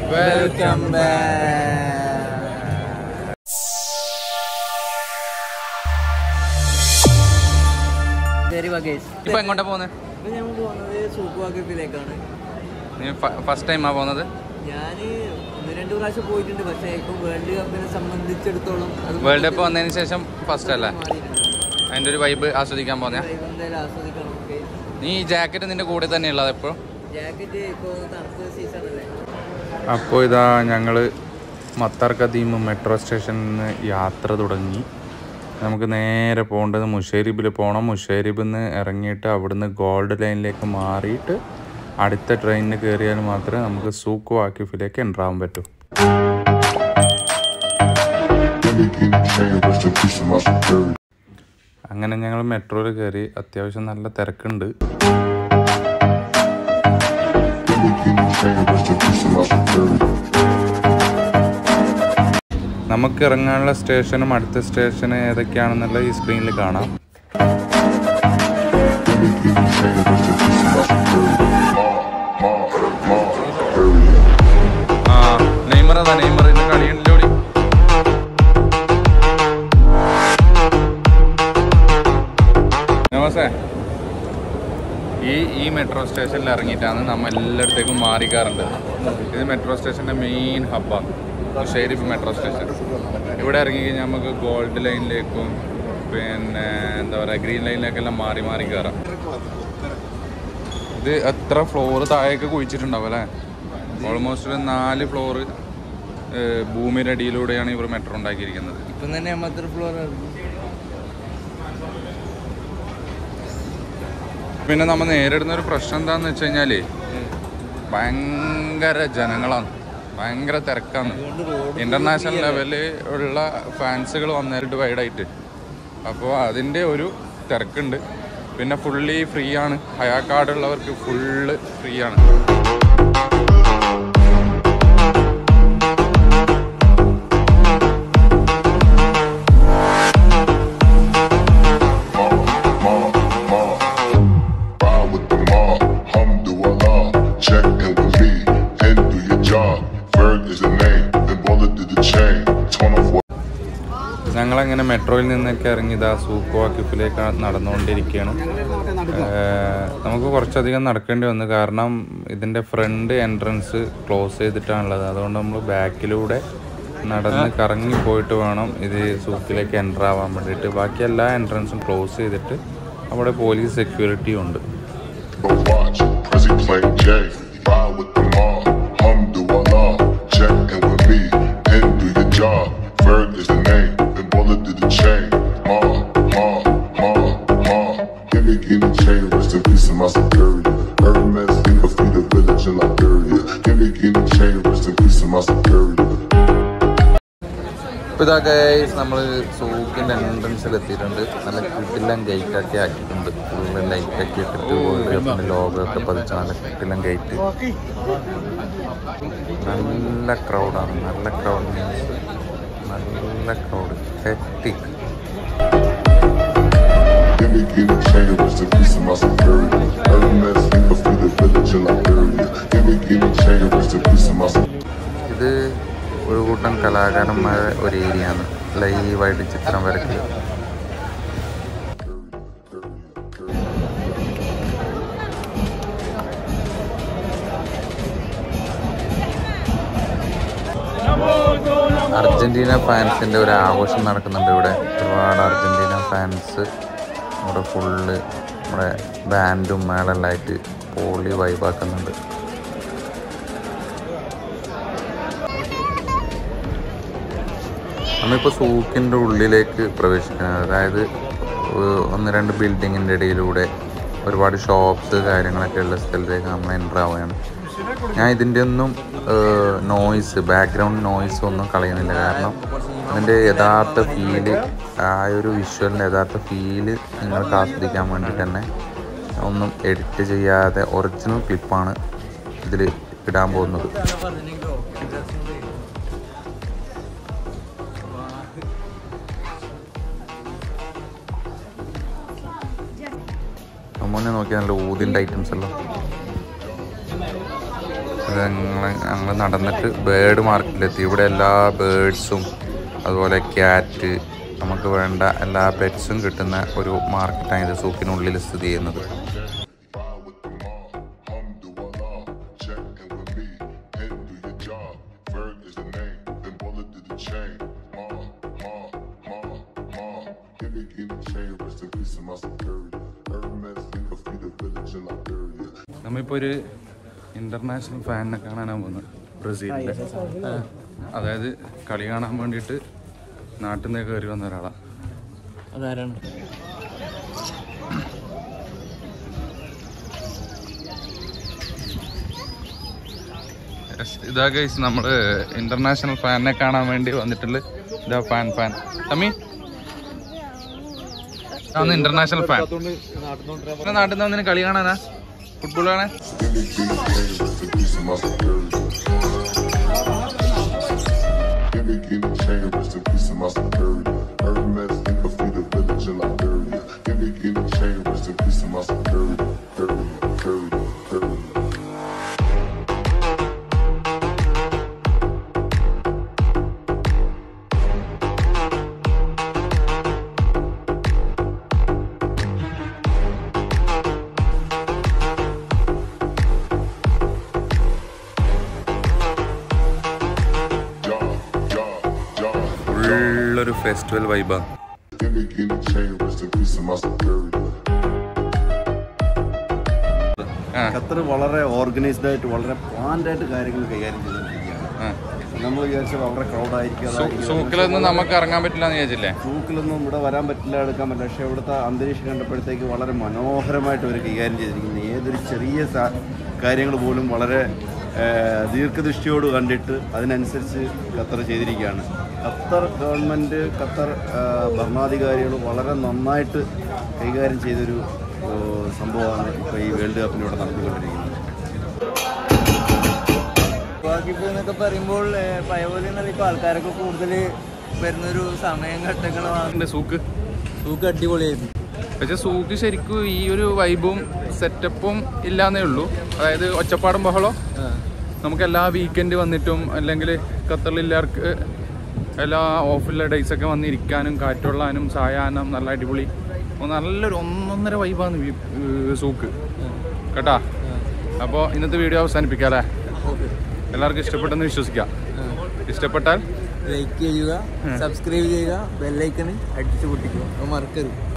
Welcome ശരി വകേഷ് ഇപ്പൊ എങ്ങോട്ടാ പോകുന്നത് ഇപ്പൊ ഞാൻ പോകുന്നത് സൂക്ക് വാക്കപ്പിലേക്കാണ് നീ ഫസ്റ്റ് ടൈമാ പോകുന്നത് ഞാൻ ഒന്ന് രണ്ട് പ്രാവശ്യം പോയിട്ടുണ്ട് പക്ഷേ ഇപ്പം വേൾഡ് കപ്പിനെ സംബന്ധിച്ചിടത്തോളം അത് വേൾഡ് കപ്പ് വന്നതിന് ശേഷം ഫസ്റ്റ് അല്ലേ മാറിയിട്ടുണ്ട്. അതിന്റെ ഒരു വൈബ് ആസ്വദിക്കാൻ പോന്നെ Vibe എന്തായാലും ആസ്വദിക്കണം ഓക്കെ നീ ഈ ജാക്കറ്റ് നിന്റെ കൂടെ തന്നെ ഉള്ളത് എപ്പോഴും ജാക്കറ്റ് ഇപ്പോൾ തണുപ്പ് സീസൺ അല്ലേ അപ്പോൾ ഇതാ ഞങ്ങൾ മത്താർ കദീം മെട്രോ സ്റ്റേഷനിൽ നിന്ന് യാത്ര തുടങ്ങി നമുക്ക് നേരെ പോകേണ്ടത് മുഷേരിബിൽ പോകണം മുഷേരിബിൽ നിന്ന് ഇറങ്ങിയിട്ട് അവിടുന്ന് ഗോൾഡ് ലൈനിലേക്ക് മാറിയിട്ട് അടുത്ത ട്രെയിനിന് കയറിയാൽ മാത്രമേ നമുക്ക് സൂക്ക് വാക്കിഫിലേക്ക് എൻ്റർ ആവാൻ പറ്റൂ അങ്ങനെ ഞങ്ങൾ മെട്രോയിൽ കയറി അത്യാവശ്യം നല്ല തിരക്കുണ്ട് നമുക്ക് ഇറങ്ങാനുള്ള സ്റ്റേഷനും അടുത്ത സ്റ്റേഷൻ ഏതൊക്കെയാണെന്നുള്ള ഈ സ്ക്രീനിൽ കാണാം ആ നെയ്മർ അതാ നെയ്മർ ഇന്ന് കളിയുണ്ടല്ലോടി നമസ്തേ ഈ ഈ മെട്രോ സ്റ്റേഷനിൽ ഇറങ്ങിയിട്ടാണ് നമ്മൾ എല്ലായിടത്തേക്കും മാറിക്കാറുണ്ട് ഇത് മെട്രോ സ്റ്റേഷൻ്റെ മെയിൻ ഹബ്ബാണ് ഷെരീഫ് മെട്രോ സ്റ്റേഷൻ ഇവിടെ ഇറങ്ങി കഴിഞ്ഞാൽ നമുക്ക് ഗോൾഡ് ലൈനിലേക്കും പിന്നെ എന്താ പറയുക ഗ്രീൻ ലൈനിലേക്കെല്ലാം മാറി മാറി കയറാം ഇത് എത്ര ഫ്ലോർ താഴേക്ക് കുഴിച്ചിട്ടുണ്ടാവും അല്ലേ ഓൾമോസ്റ്റ് ഒരു നാല് ഫ്ലോറ് ഭൂമിയുടെ അടിയിലൂടെയാണ് ഇവർ മെട്രോ ഉണ്ടാക്കിയിരിക്കുന്നത് ഇപ്പം തന്നെ അമ്പത്തി ഫ്ലോർ പിന്നെ നമ്മൾ നേരിടുന്ന ഒരു പ്രശ്നം എന്താന്ന് വെച്ച് കഴിഞ്ഞാല് ഭയങ്കര ജനങ്ങളാണ് ഭയങ്കര തിരക്കാണ് ഇന്റർനാഷണൽ ലെവലിൽ ഉള്ള ഫാൻസുകൾ വന്നേരിട്ട് വൈഡായിട്ട് അപ്പോൾ അതിൻ്റെ ഒരു തിരക്കുണ്ട് പിന്നെ ഫുള്ളി ഫ്രീ ആണ് ഹയാ കാർഡ് ഉള്ളവർക്ക് ഫുള്ള് ഫ്രീ ആണ് Ride with the mob, Alhamdulillah. Check in with me and do your job. Ferg is the name, then bullet to the chain. Torn off what ഞങ്ങളങ്ങനെ മെട്രോയിൽ നിന്നൊക്കെ ഇറങ്ങി ഇതാ സൂക്കോ വാക്കിഫിലേക്ക് നടന്നുകൊണ്ടിരിക്കുകയാണ് ഏഹ് നമുക്ക് കുറച്ചധികം നടക്കേണ്ടി വന്നു കാരണം ഇതിൻ്റെ ഫ്രണ്ട് എൻട്രൻസ് ക്ലോസ് ചെയ്തിട്ടാണുള്ളത് അതുകൊണ്ട് നമ്മൾ ബാക്കിലൂടെ നടന്ന് കറങ്ങി പോയിട്ട് വേണം ഇത് സൂക്കിലേക്ക് എൻ്റർ ആവാൻ വേണ്ടിയിട്ട് ബാക്കി എല്ലാ എൻട്രൻസും ക്ലോസ് ചെയ്തിട്ട് അവിടെ പോലീസ് സെക്യൂരിറ്റിയും ഉണ്ട് but watch. Prezi playing J. Ride with the mob, Alhamdulillah. Check in with me and do your job. Ferg is the name, then bullet to the chain. Ma, ma, ma, ma. Give me, give me chain, rest in peace of my security. Hermes, think of the village in Liberia. Give me, give me chain, rest in peace of my security. ഇപ്പോൾ ഇതാ guys നമ്മൾ സൂക്കിൻ്റെ എൻട്രൻസിൽ എത്തിയിട്ടുണ്ട് നല്ല കിട്ടില്ലം ഗേറ്റൊക്കെ ആക്കിയിട്ടുണ്ട് full ലൈറ്റൊക്കെ ഇട്ടിട്ട് world കപ്പിൻ്റെ logo ഒക്കെ പതിച്ച നല്ല കിട്ടില്ലം ഗേറ്റ് നല്ല ക്രൗഡാണ് നല്ല ക്രൗഡ് മീൻസ് നല്ല crowd hectic Give me, give me chain, rest in peace of my security. Hermes, think of the village in Liberia. Give me, give me chain, rest in peace of my security. ഇത് ഒരു കൂട്ടം കലാകാരന്മാരുടെ ഒരു area ആണ് ലൈവായിട്ട് ചിത്രം വരയ്ക്കുക Argentina ഫാൻസിന്റെ ഒരു ആഘോഷം നടക്കുന്നുണ്ട് ഇവിടെ ഒരുപാട് അർജന്റീന ഫാൻസ് ഇവിടെ ഫുള്ള് നമ്മുടെ ബാൻഡും മേളെല്ലാം ആയിട്ട് പോളി വൈബാക്കുന്നുണ്ട് നമ്മളിപ്പോൾ സൂക്കിൻ്റെ ഉള്ളിലേക്ക് പ്രവേശിക്കുന്നത് അതായത് ഏഹ് ഒന്ന് രണ്ട് ബിൽഡിങ്ങിൻ്റെ ഇടയിലൂടെ ഒരുപാട് ഷോപ്സ് കാര്യങ്ങളൊക്കെ ഉള്ള സ്ഥലത്തേക്ക് നമ്മൾ എൻ്റർ ആവുകയാണ് ഞാൻ ഇതിൻ്റെ ഒന്നും നോയ്സ് ബാക്ക്ഗ്രൗണ്ട് നോയ്സ് ഒന്നും കളയുന്നില്ല കാരണം അതിൻ്റെ യഥാർത്ഥ ഫീല് ആ ഒരു വിഷ്വലിൻ്റെ യഥാർത്ഥ ഫീല് നിങ്ങൾക്ക് ആസ്വദിക്കാൻ വേണ്ടിയിട്ട് തന്നെ ഒന്നും എഡിറ്റ് ചെയ്യാതെ ഒറിജിനൽ ക്ലിപ്പാണ് ഇതിൽ ഇടാൻ പോകുന്നത് അമ്മോനെ നോക്കിയാൽ നല്ല ഊതിൻ്റെ ഐറ്റംസ് എല്ലാം ഞങ്ങൾ ഞങ്ങൾ നടന്നിട്ട് ബേർഡ് മാർക്കറ്റിലെത്തി ഇവിടെ എല്ലാ ബേർഡ്സും അതുപോലെ ക്യാറ്റ് നമുക്ക് വേണ്ട എല്ലാ പെറ്റ്സും കിട്ടുന്ന ഒരു മാർക്കറ്റാണ് ഇത് സൂക്കിനുള്ളിൽ സ്ഥിതി ചെയ്യുന്നത് Ride with the mob, Alhamdulillah, checking with me, and do your job. Ferg is the name, then bullet to the chain. Ma, ma, ma, ma. Give me give me chain, rest in peace of my security. Hermes, think of the village in Liberia. നമ്മളിപ്പോൾ ഒരു international ഫാനിനെ കാണാനാണ് പോകുന്നത് ബ്രസീലിന്റെ അതായത് കളി കാണാൻ വേണ്ടിയിട്ട് നാട്ടിൽ നിന്ന് കയറി വന്ന ഒരാളാണ് അതാരാണ് ഇതാ ഗൈസ് നമ്മള് ഇന്റർനാഷണൽ ഫാനിനെ കാണാൻ വേണ്ടി വന്നിട്ടുള്ള ഇതാ ഫാൻ ഫാൻ തമ്മി ഇതാണ് ഇന്റർനാഷണൽ ഫാൻ നാട്ടിൽ നിന്ന് വന്നിന് കളി കാണാനാ ഫുട്ബോൾ കാണാൻ Give me give me chain, rest in peace of my security. Give me give me chain, rest in peace of my security. Hermes, think of the village in Liberia. Give me give me chain, rest in peace of my security. Security, security, security. Ja, ja, ja. ഫുള്ളൊരു festival വൈബാണ് Give me give me chain, rest in peace of my security. Qatar വളരെ organised ആയിട്ട് വളരെ planned ആയിട്ട് കാര്യങ്ങൾ കൈകാര്യം ചെയ്തുകൊണ്ടിരിക്കുകയാണ് നമ്മൾ വിചാരിച്ചത് വളരെ ക്രൗഡ് ആയിരിക്കും സൂക്കിലൊന്നും നമുക്ക് ഇറങ്ങാൻ പറ്റില്ല എന്ന് വിചാരിച്ചില്ലേ സൂക്കിലൊന്നും ഇവിടെ വരാൻ പറ്റില്ല എടുക്കാൻ പറ്റില്ല പക്ഷേ ഇവിടുത്തെ അന്തരീക്ഷം കണ്ടപ്പോഴത്തേക്ക് വളരെ മനോഹരമായിട്ട് അവർ കൈകാര്യം ചെയ്തിരിക്കുന്നത് ഏതൊരു ചെറിയ കാര്യങ്ങൾ പോലും വളരെ ആ, ദീർഘദൃഷ്ടിയോട് കണ്ടിട്ട് അതിനനുസരിച്ച് ഖത്തർ ചെയ്തിരിക്കുകയാണ് ഖത്തർ ഗവൺമെൻറ് ഖത്തർ ആ, ഭരണാധികാരികൾ വളരെ നന്നായിട്ട് കൈകാര്യം ചെയ്തൊരു ഓ, സംഭവമാണ് ഇപ്പോൾ ഈ വേൾഡ് കപ്പിന് ഇവിടെ നടത്തിക്കൊണ്ടിരിക്കുന്നത് ബാക്കിപ്പോ എന്നൊക്കെ പറയുമ്പോൾ ഏഹ്, പഴയ പോലെ ഒന്നും ഇപ്പൊ ആൾക്കാരൊക്കെ കൂടുതൽ വരുന്നൊരു സമയം ഘട്ടങ്ങളാണ് ഉണ്ട് സൂക്ക് സൂക്ക് അടിപൊളിയായിരുന്നു പക്ഷെ സൂക്ക് ശരിക്കും ഈ ഒരു വൈബും സെറ്റപ്പും ഇല്ലാന്നേ ഉള്ളൂ അതായത് ഒച്ചപ്പാടും ബഹളോ നമുക്ക് എല്ലാ വീക്കെൻഡ് വന്നിട്ടും അല്ലെങ്കിൽ ഖത്തറിലെല്ലാവർക്ക് എല്ലാ ഓഫിലെ ഡേയ്സ് ഒക്കെ വന്നിരിക്കാനും കാറ്റുകൊള്ളാനും സായാഹ്നം നല്ല അടിപൊളി ഒന്ന് നല്ലൊരു ഒന്നൊന്നര വൈബാണ് ഈ- ഈ സൂക്ക് കേട്ടാ അപ്പോൾ ഇന്നത്തെ വീഡിയോ അവസാനിപ്പിക്കാം അല്ലേ ഓക്കെ എല്ലാവർക്കും ഇഷ്ടപ്പെട്ടെന്ന് വിശ്വസിക്കാം ഇഷ്ടപ്പെട്ടാൽ ലൈക്ക് ചെയ്യുക സബ്സ്ക്രൈബ് ചെയ്യുക ബെല്ലൈക്കണ് അടിച്ചു പൊട്ടിക്കുക അത് മറക്കരുത്